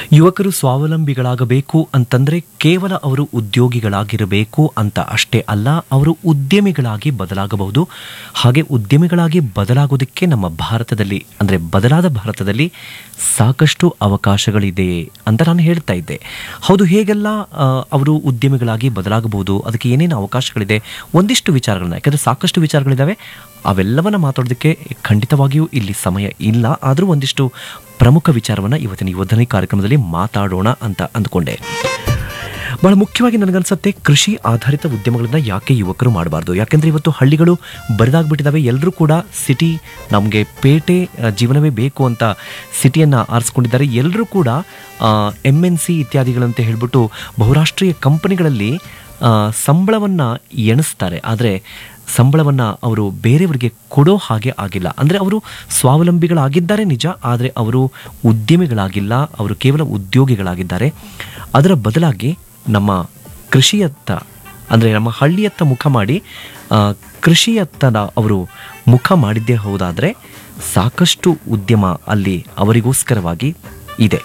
ಯುವಕರು ಸ್ವಾವಲಂಬಿಗಳಾಗಬೇಕು ಅಂತಂದ್ರೆ ಕೇವಲ ಅವರು ಉದ್ಯೋಗಿಗಳಾಗಿರಬೇಕು ಅಂತ ಅಷ್ಟೇ ಅಲ್ಲ ಅವರು ಉದ್ಯಮಿಗಳಾಗಿ ಬದಲಾಗಬಹುದು ಹಾಗೆ ಉದ್ಯಮಿಗಳಾಗಿ ಬದಲಾಗೋದಕ್ಕೆ ನಮ್ಮ ಭಾರತದಲ್ಲಿ ಅಂದರೆ ಬದಲಾದ ಭಾರತದಲ್ಲಿ ಸಾಕಷ್ಟು ಅವಕಾಶಗಳಿದೆ ಅಂತ ನಾನು ಹೇಳ್ತಾ ಇದ್ದೆ ಹೌದು ಹೇಗೆಲ್ಲ ಆ, ಅವರು ಉದ್ಯಮಿಗಳಾಗಿ ಬದಲಾಗಬಹುದು ಅದಕ್ಕೆ ಏನೇನು ಅವಕಾಶಗಳಿದೆ ಒಂದಿಷ್ಟು ವಿಚಾರಗಳನ್ನ ಯಾಕಂದರೆ ಸಾಕಷ್ಟು ವಿಚಾರಗಳಿದ್ದಾವೆ ಅವೆಲ್ಲವನ್ನ ಮಾತಾಡೋದಕ್ಕೆ ಖಂಡಿತವಾಗಿಯೂ ಇಲ್ಲಿ ಸಮಯ ಇಲ್ಲ ಆದರೂ ಒಂದಿಷ್ಟು ಪ್ರಮುಖ ವಿಚಾರವನ್ನು ಇವತ್ತಿನ ಯುವಧನಿ ಕಾರ್ಯಕ್ರಮದಲ್ಲಿ ಮಾತಾಡೋಣ ಅಂತ ಅಂದ್ಕೊಂಡೆ ಬಹಳ ಮುಖ್ಯವಾಗಿ ನನಗನ್ಸುತ್ತೆ ಕೃಷಿ ಆಧಾರಿತ ಉದ್ಯಮಗಳನ್ನ ಯಾಕೆ ಯುವಕರು ಮಾಡಬಾರ್ದು ಯಾಕೆಂದ್ರೆ ಇವತ್ತು ಹಳ್ಳಿಗಳು ಬರಿದಾಗ್ಬಿಟ್ಟಿದ್ದಾವೆ ಎಲ್ಲರೂ ಕೂಡ ಸಿಟಿ ನಮಗೆ ಪೇಟೆ ಆ, ಜೀವನವೇ ಬೇಕು ಅಂತ ಸಿಟಿಯನ್ನು ಆರಿಸ್ಕೊಂಡಿದ್ದಾರೆ ಎಲ್ಲರೂ ಕೂಡ ಎಮ್ ಎನ್ ಸಿ ಇತ್ಯಾದಿಗಳಂತ ಹೇಳ್ಬಿಟ್ಟು ಬಹುರಾಷ್ಟ್ರೀಯ ಕಂಪನಿಗಳಲ್ಲಿ ಸಂಬಳವನ್ನು ಎಣಿಸ್ತಾರೆ ಆದರೆ ಸಂಬಳವನ್ನು ಅವರು ಬೇರೆಯವರಿಗೆ ಕೊಡೋ ಹಾಗೆ ಆಗಿಲ್ಲ ಅಂದರೆ ಅವರು ಸ್ವಾವಲಂಬಿಗಳಾಗಿದ್ದಾರೆ ನಿಜ ಆದರೆ ಅವರು ಉದ್ಯಮಿಗಳಾಗಿಲ್ಲ ಅವರು ಕೇವಲ ಉದ್ಯೋಗಿಗಳಾಗಿದ್ದಾರೆ ಅದರ ಬದಲಾಗಿ ನಮ್ಮ ಕೃಷಿಯತ್ತ ಅಂದರೆ ನಮ್ಮ ಹಳ್ಳಿಯತ್ತ ಮುಖ ಮಾಡಿ ಆ, ಕೃಷಿಯತ್ತ ನ- ಅವರು ಮುಖ ಮಾಡಿದ್ದೇ ಹೋದಾದರೆ ಸಾಕಷ್ಟು ಉದ್ಯಮ ಅಲ್ಲಿ ಅವರಿಗೋಸ್ಕರವಾಗಿ ಇದೆ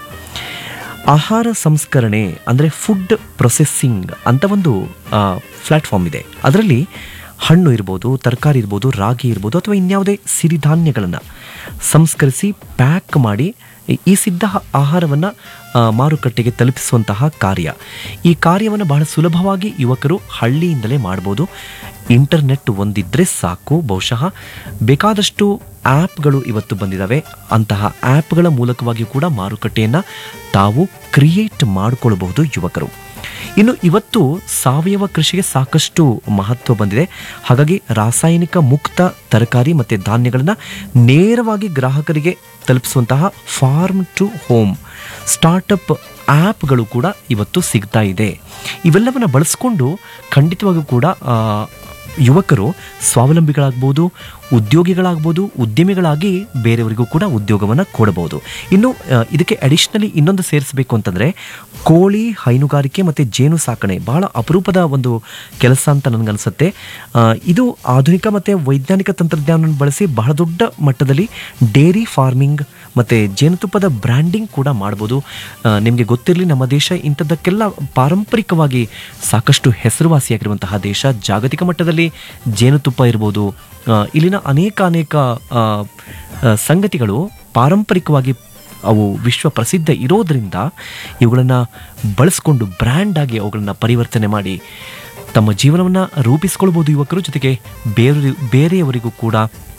ಆಹಾರ ಸಂಸ್ಕರಣೆ ಅಂದರೆ ಫುಡ್ ಪ್ರೊಸೆಸ್ಸಿಂಗ್ ಅಂತ ಒಂದು ಪ್ಲ್ಯಾಟ್ಫಾರ್ಮ್ ಇದೆ ಅದರಲ್ಲಿ ಹಣ್ಣು ಇರ್ಬೋದು ತರಕಾರಿ ಇರ್ಬೋದು ರಾಗಿ ಇರ್ಬೋದು ಅಥವಾ ಇನ್ಯಾವುದೇ ಸಿರಿಧಾನ್ಯಗಳನ್ನು ಸಂಸ್ಕರಿಸಿ ಪ್ಯಾಕ್ ಮಾಡಿ ಈ ಸಿದ್ಧ ಆಹಾರವನ್ನು ಮಾರುಕಟ್ಟೆಗೆ ತಲುಪಿಸುವಂತಹ ಕಾರ್ಯ ಈ ಕಾರ್ಯವನ್ನು ಬಹಳ ಸುಲಭವಾಗಿ ಯುವಕರು ಹಳ್ಳಿಯಿಂದಲೇ ಮಾಡ್ಬೋದು ಇಂಟರ್ನೆಟ್ ಒಂದಿದ್ರೆ ಸಾಕು ಬಹುಶಃ ಬೇಕಾದಷ್ಟು ಆ್ಯಪ್ಗಳು ಇವತ್ತು ಬಂದಿದ್ದಾವೆ ಅಂತಹ ಆ್ಯಪ್ಗಳ ಮೂಲಕವಾಗಿ ಕೂಡ ಮಾರುಕಟ್ಟೆಯನ್ನು ತಾವು ಕ್ರಿಯೇಟ್ ಮಾಡಿಕೊಳ್ಳಬಹುದು ಯುವಕರು ಇನ್ನು ಇವತ್ತು ಸಾವಯವ ಕೃಷಿಗೆ ಸಾಕಷ್ಟು ಮಹತ್ವ ಬಂದಿದೆ ಹಾಗಾಗಿ ರಾಸಾಯನಿಕ ಮುಕ್ತ ತರಕಾರಿ ಮತ್ತು ಧಾನ್ಯಗಳನ್ನು ನೇರವಾಗಿ ಗ್ರಾಹಕರಿಗೆ ತಲುಪಿಸುವಂತಹ ಫಾರ್ಮ್ ಟು ಹೋಮ್ ಸ್ಟಾರ್ಟಪ್ ಆ್ಯಪ್ಗಳು ಕೂಡ ಇವತ್ತು ಸಿಗ್ತಾ ಇದೆ ಇವೆಲ್ಲವನ್ನು ಬಳಸ್ಕೊಂಡು ಖಂಡಿತವಾಗಿಯೂ ಕೂಡ ಆ, ಯುವಕರು ಸ್ವಾವಲಂಬಿಗಳಾಗ್ಬೋದು ಉದ್ಯೋಗಿಗಳಾಗ್ಬೋದು ಉದ್ಯಮಿಗಳಾಗಿ ಬೇರೆಯವರಿಗೂ ಕೂಡ ಉದ್ಯೋಗವನ್ನು ಕೊಡಬಹುದು ಇನ್ನು ಆ, ಇದಕ್ಕೆ ಅಡಿಷ್ನಲಿ ಇನ್ನೊಂದು ಸೇರಿಸಬೇಕು ಅಂತಂದರೆ ಕೋಳಿ ಹೈನುಗಾರಿಕೆ ಮತ್ತು ಜೇನು ಸಾಕಣೆ ಬಹಳ ಅಪರೂಪದ ಒಂದು ಕೆಲಸ ಅಂತ ನನಗನ್ಸುತ್ತೆ ಆ, ಇದು ಆಧುನಿಕ ಮತ್ತು ವೈಜ್ಞಾನಿಕ ತಂತ್ರಜ್ಞಾನವನ್ನು ಬಳಸಿ ಬಹಳ ದೊಡ್ಡ ಮಟ್ಟದಲ್ಲಿ ಡೇರಿ ಫಾರ್ಮಿಂಗ್ ಮತ್ತು ಜೇನುತುಪ್ಪದ ಬ್ರ್ಯಾಂಡಿಂಗ್ ಕೂಡ ಮಾಡ್ಬೋದು ನಿಮಗೆ ಗೊತ್ತಿರಲಿ ನಮ್ಮ ದೇಶ ಇಂಥದ್ದಕ್ಕೆಲ್ಲ ಪಾರಂಪರಿಕವಾಗಿ ಸಾಕಷ್ಟು ಹೆಸರುವಾಸಿಯಾಗಿರುವಂತಹ ದೇಶ ಜಾಗತಿಕ ಮಟ್ಟದಲ್ಲಿ ಜೇನುತುಪ್ಪ ಇರ್ಬೋದು ಆ, ಇಲ್ಲಿನ ಅನೇಕ ಅನೇಕ ಆ, ಆ, ಸಂಗತಿಗಳು ಪಾರಂಪರಿಕವಾಗಿ ಅವು ವಿಶ್ವ ಪ್ರಸಿದ್ಧ ಇರೋದರಿಂದ ಇವುಗಳನ್ನು ಬಳಸ್ಕೊಂಡು ಬ್ರ್ಯಾಂಡ್ ಆಗಿ ಅವುಗಳನ್ನು ಪರಿವರ್ತನೆ ಮಾಡಿ ತಮ್ಮ ಜೀವನವನ್ನು ರೂಪಿಸ್ಕೊಳ್ಬೋದು ಯುವಕರು ಜೊತೆಗೆ ಬೇರೆ ಬೇರೆಯವರಿಗೂ ಕೂಡ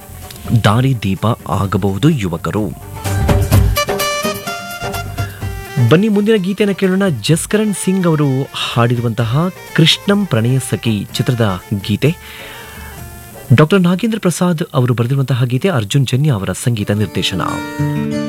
ದಾರಿ ದೀಪ ಆಗಬಹುದು ಯುವಕರು ಬನ್ನಿ ಮುಂದಿನ ಗೀತೆಯನ್ನು ಕೇಳೋಣ ಜಸ್ಕರಣ್ ಸಿಂಗ್ ಅವರು ಹಾಡಿರುವಂತಹ ಕೃಷ್ಣಂ ಪ್ರಣಯ ಸಖಿ ಚಿತ್ರದ ಗೀತೆ ಡಾಕ್ಟರ್ ನಾಗೇಂದ್ರ ಪ್ರಸಾದ್ ಅವರು ಬರೆದಿರುವಂತಹ ಗೀತೆ ಅರ್ಜುನ್ ಜನ್ಯ ಅವರ ಸಂಗೀತ ನಿರ್ದೇಶನ